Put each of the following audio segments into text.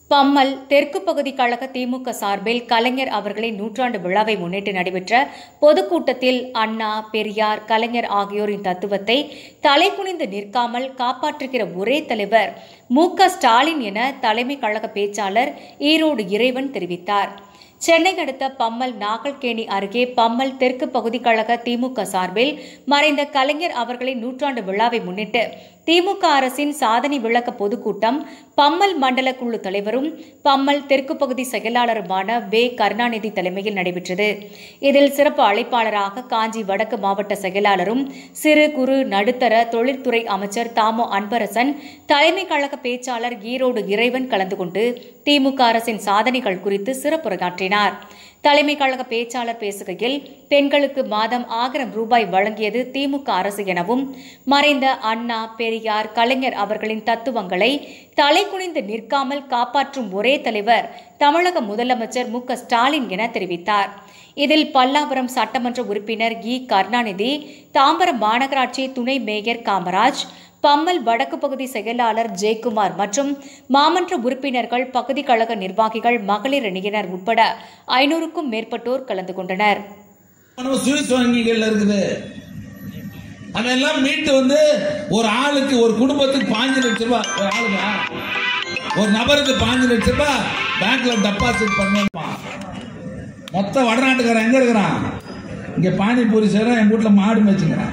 பம்மல் தெற்கு பகுதி கழக திமுக சார்பில் கலைஞர் அவர்களின் நூற்றாண்டு விழாவை முன்னிட்டு நடைபெற்ற பொதுக்கூட்டத்தில் அண்ணா பெரியார் கலைஞர் ஆகியோரின் தத்துவத்தை தலைகுனிந்து நிற்காமல் காப்பாற்றுகிற ஒரே தலைவர் மு க ஸ்டாலின் என தலைமை கழக பேச்சாளர் ஈரோடு இறைவன் தெரிவித்தார் சென்னை அடுத்த பம்மல் நாகல்கேணி அருகே பம்மல் தெற்கு பகுதி கழக திமுக சார்பில் மறைந்த கலைஞர் அவர்களின் நூற்றாண்டு விழாவை முன்னிட்டு திமுக அரசின் சாதனை விளக்க பொதுக்கூட்டம் பம்மல் மண்டல குழு தலைவரும் பம்மல் தெற்கு பகுதி செயலாளருமான வே கருணாநிதி தலைமையில் நடைபெற்றது இதில் சிறப்பு அழைப்பாளராக காஞ்சி வடக்கு மாவட்ட செயலாளரும் சிறு குறு நடுத்தர தொழில்துறை அமைச்சர் தாமோ அன்பரசன் தலைமை கழக பேச்சாளர் ஈரோடு இறைவன் கலந்து கொண்டு திமுக அரசின் சாதனைகள் குறித்து சிறப்புரையாற்றினார் தலைமை கழக பேச்சாளர் பேசுகையில் பெண்களுக்கு மாதம் ஆயிரம் ரூபாய் வழங்கியது திமுக அரசு எனவும் மறைந்த அண்ணா பெரியார் கலைஞர் அவர்களின் தத்துவங்களை தலைகுனிந்து நிற்காமல் காப்பாற்றும் ஒரே தலைவர் தமிழக முதலமைச்சர் மு க ஸ்டாலின் என தெரிவித்தார் இதில் பல்லாவரம் சட்டமன்ற உறுப்பினர் இ கருணாநிதி தாம்பரம் மாநகராட்சி துணை மேயர் காமராஜ் பம்மல் வடக்கு பகுதி செயலாளர் ஜெயக்குமார் மற்றும் மாமன்ற உறுப்பினர்கள் பகுதி கழக நிர்வாகிகள் மகளிர் அணியினர் உட்பட ஐநூறுக்கும் மேற்பட்டோர் கலந்து கொண்டனர் நம்ம சுவிஸ் வங்கிகள்ல இருக்குது அதெல்லாம் மீட்டு வந்து ஒரு ஆளுக்கு ஒரு குடும்பத்துக்கு பாஞ்சு லட்சம் ரூபாய் ஒரு ஆளுங்க ஒரு நபருக்கு பாஞ்சு லட்சம் ரூபாய் பேங்க்ல டெபாசிட் பண்ணுமா மொத்த வடநாட்டுக்காரன் எங்க இருக்கிறான் இங்க பானிபூரி செய்யறான் என் வீட்டுல மாடு மேய்ச்சுங்கிறான்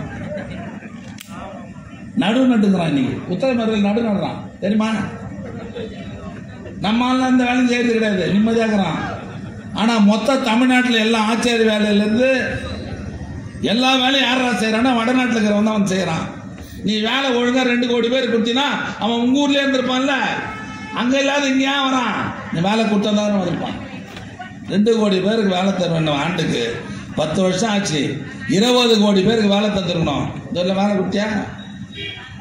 நடு நட்டுங்கிறான் இன்னைக்கு உத்தரமேரில் நடு நடுறான் தெரியுமா நம்ம ஆள்லாம் அந்த வேலையும் செய்யறது கிடையாது நிம்மதியா இருக்கிறான் ஆனா மொத்த தமிழ்நாட்டுல எல்லா ஆச்சாரி வேலையில இருந்து எல்லா வேலையும் யாரா செய்யறான்னா வடநாட்டுல இருக்கிறவன் தான் அவன் செய்யறான் நீ வேலை ஒழுங்கா ரெண்டு கோடி பேர் கொடுத்தீங்கன்னா அவன் உங்க ஊர்லயே இருந்திருப்பான்ல அங்க இல்லாத இங்க ஏன் வரான் நீ வேலை கொடுத்தா தான் வந்திருப்பான் ரெண்டு கோடி பேருக்கு வேலை தருவேன் ஆண்டுக்கு பத்து வருஷம் ஆச்சு இருபது கோடி பேருக்கு வேலை தந்துருக்கணும் இதில் வேலை கொடுத்தியா